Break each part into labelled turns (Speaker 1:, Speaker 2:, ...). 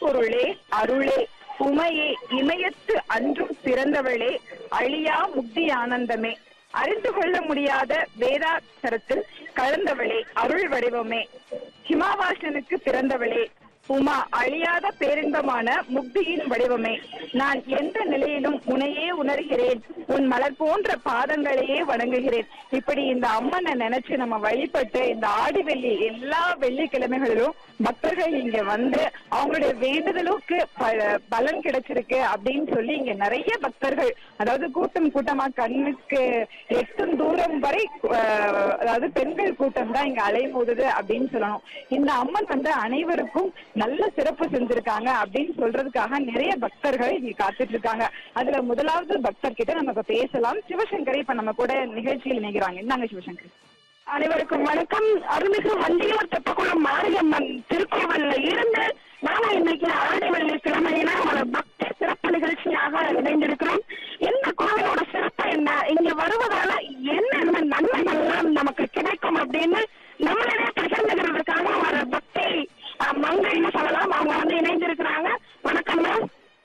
Speaker 1: பரம்பொருளே அருளே உமையே இமயத்து அன்றும் பிறந்தவளே அழியா முக்தி ஆனந்தமே அறிந்து கொள்ள முடியாத வேதாச்சரத்தில் கலந்தவளே அருள் வடிவமே ஹிமாவாசனுக்கு பிறந்தவளே உமா அழியாத பேரின்பமான முக்தியின் வடிவமே நான் எந்த நிலையிலும் உன்னையே உணர்கிறேன் உன் மலர் போன்ற பாதங்களையே வணங்குகிறேன் இப்படி இந்த அம்மனை நினைச்சு நம்ம வழிபட்டு இந்த ஆடி வெள்ளி எல்லா வெள்ளிக்கிழமைகளிலும் பக்தர்கள் இங்க வந்து அவங்களுடைய வேண்டுதலுக்கு ப- பலன் கிடைச்சிருக்கு அப்படின்னு சொல்லி இங்க நிறைய பக்தர்கள் அதாவது கூட்டம் கூட்டமா கண்ணுக்கு எட்டும் தூரம் வரை அஹ், அதாவது பெண்கள் கூட்டம் தான் இங்க அலைமோதுது அப்படின்னு சொல்லணும் இந்த அம்மன் வந்து அனைவருக்கும் நல்ல சிறப்பு செஞ்சிருக்காங்க அப்படின்னு சொல்றதுக்காக நிறைய பக்தர்கள் இங்க காத்துட்டு இருக்காங்க அதுல முதலாவது பக்தர் கிட்ட நம்ம இப்ப பேசலாம் சிவசங்கரை இப்ப நம்ம கூட நிகழ்ச்சியில் இணைகிறாங்க இந்தாங்க சிவசங்கர்
Speaker 2: அனைவருக்கும் வணக்கம் அருள்மிகு வண்டியூர் தெப்பக்குளம் மாரியம்மன் திருக்கோவில்ல இருந்து நாம இன்னைக்கு ஆடி வெள்ளி கிழமையில ஒரு பக்தி சிறப்பு நிகழ்ச்சியாக இணைந்திருக்கிறோம் இந்த கோவிலோட சிறப்பு என்ன இங்க வருவதால என்னென்ன நன்மைகள் எல்லாம் நமக்கு கிடைக்கும் அப்படின்னு நம்மளிடையே பகிர்ந்துகிறதுக்காக ஒரு பக்தி அஹ், மங்கைன்னு சொல்லலாம் அவங்க வந்து இணைந்திருக்கிறாங்க வணக்கம் மேம்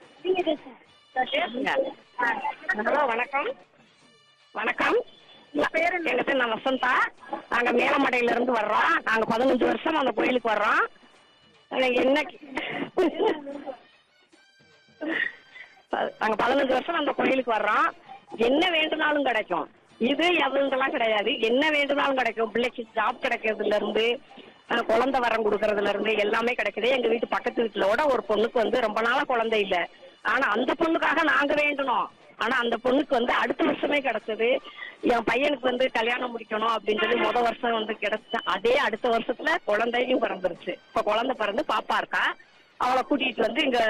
Speaker 2: ஹலோ வணக்கம் வணக்கம் என் பேரு எங்க பேர் நான் வசந்தா நாங்க மேலமடையில இருந்து வர்றோம் நாங்க பதினஞ்சு வருஷம் அந்த கோயிலுக்கு வர்றோம் எனக்கு என்ன நாங்க பதினஞ்சு வருஷம் அந்த கோயிலுக்கு வர்றோம் என்ன வேண்டுனாலும் கிடைக்கும் இது எதுங்கெல்லாம் கிடையாது என்ன வேண்டுனாலும் கிடைக்கும் பிள்ளைக்கு ஜாப் கிடைக்கிறதுல இருந்து அஹ், குழந்தை வரம் கொடுக்கறதுல இருந்து எல்லாமே கிடைக்குது எங்க வீட்டு பக்கத்து வீட்டுலோட ஒரு பொண்ணுக்கு வந்து ரொம்ப நாளா குழந்தை இல்ல ஆனா அந்த பொண்ணுக்காக நாங்க வேண்டணும் ஆனா அந்த பொண்ணுக்கு வந்து அடுத்த வருஷமே கிடைச்சது என் பையனுக்கு வந்து கல்யாணம் முடிக்கணும் அப்படின்றது முத வருஷம் வந்து கிடைச்ச அதே அடுத்த வருஷத்துல குழந்தையும் பிறந்துருச்சு இப்ப குழந்தை பிறந்து பாப்பா இருக்கா அவளை கூட்டிட்டு வந்து இங்க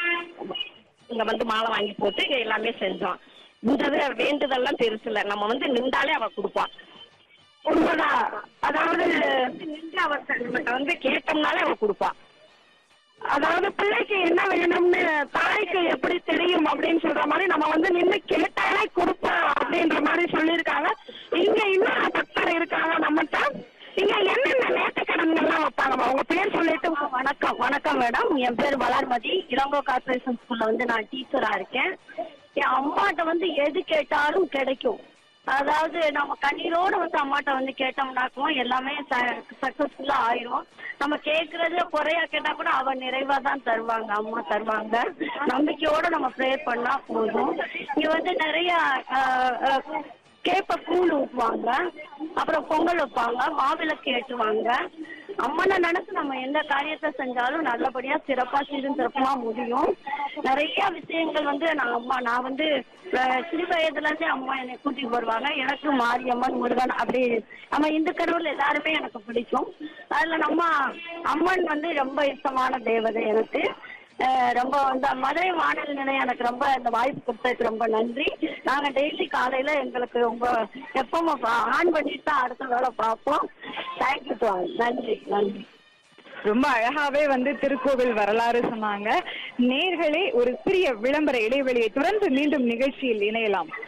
Speaker 2: இங்க வந்து மாலை வாங்கி போட்டு இங்க எல்லாமே செஞ்சோம் இந்த இது வேண்டுதல்லாம் பெருசு இல்ல நம்ம வந்து நின்றாலே அவ கொடுப்பா உண்மைதான் அதாவது நின்று அவ நம்மகிட்ட வந்து கேட்டோம்னாலே அவ கொடுப்பா அதாவது பிள்ளைக்கு என்ன வேணும்னு தாய்க்கு எப்படி தெரியும் அப்படின்னு சொல்ற மாதிரி நம்ம வந்து நின்று கேட்டாலே கொடுப்போம் அப்படின்ற மாதிரி சொல்லியிருக்காங்க இங்க இன்னொரு பக்தர் இருக்காங்க நம்மகிட்ட இங்க என்னென்ன நேர்த்திக்கடன்கள்லாம் வைப்பாங்க அவங்க பேர் சொல்லிட்டு
Speaker 3: வணக்கம் வணக்கம் மேடம் என் பேர் வளர்மதி இளங்கோ கார்பரேஷன் ஸ்கூல்ல வந்து நான் டீச்சரா இருக்கேன் என் அம்மாட்ட வந்து எது கேட்டாலும் கிடைக்கும் அதாவது நம்ம கண்ணீரோட வந்து அம்மாட்ட வந்து கேட்டோம்னாக்கும் எல்லாமே சக்சஸ்ஃபுல்லா ஆயிரும் நம்ம கேக்குறது குறையா கேட்டா கூட அவ நிறைவா தான் தருவாங்க அம்மா தருவாங்க நம்பிக்கையோட நம்ம ப்ரேயர் பண்ணா போதும் இங்க வந்து நிறைய ஆஹ், ஆஹ், கேப்ப கூழ் ஊற்றுவாங்க அப்புறம் பொங்கல் வைப்பாங்க மாவிளக்கு ஏற்றுவாங்க அம்மனை நினைச்சு நம்ம எந்த காரியத்தை செஞ்சாலும் நல்லபடியா சிறப்பா சீரும் சிறப்புமா முடியும் நிறைய விஷயங்கள் வந்து நான் அம்மா நான் வந்து அஹ், சிறு வயதுல இருந்தே அம்மா என்னை கூட்டிட்டு வருவாங்க எனக்கு மாரியம்மன் முருகன் அப்படி நம்ம இந்து கடவுள் எல்லாருமே எனக்கு பிடிக்கும் அதுல நம்ம அம்மன் வந்து ரொம்ப இஷ்டமான தேவதை எனக்கு அஹ் ரொம்ப இந்த மதுரை வானொலி நிலையம் எனக்கு ரொம்ப இந்த வாய்ப்பு கொடுத்ததுக்கு ரொம்ப நன்றி நாங்க டெய்லி காலையில எங்களுக்கு ரொம்ப எப்பவும் ஆன் பண்ணிட்டு தான் அடுத்த வேலை பார்ப்போம் தேங்க்யூ டு நன்றி நன்றி
Speaker 1: ரொம்ப அழகாவே வந்து திருக்கோவில் வரலாறு சொன்னாங்க நேர்களே ஒரு சிறிய விளம்பர இடைவெளியை தொடர்ந்து மீண்டும் நிகழ்ச்சியில் இணையலாம்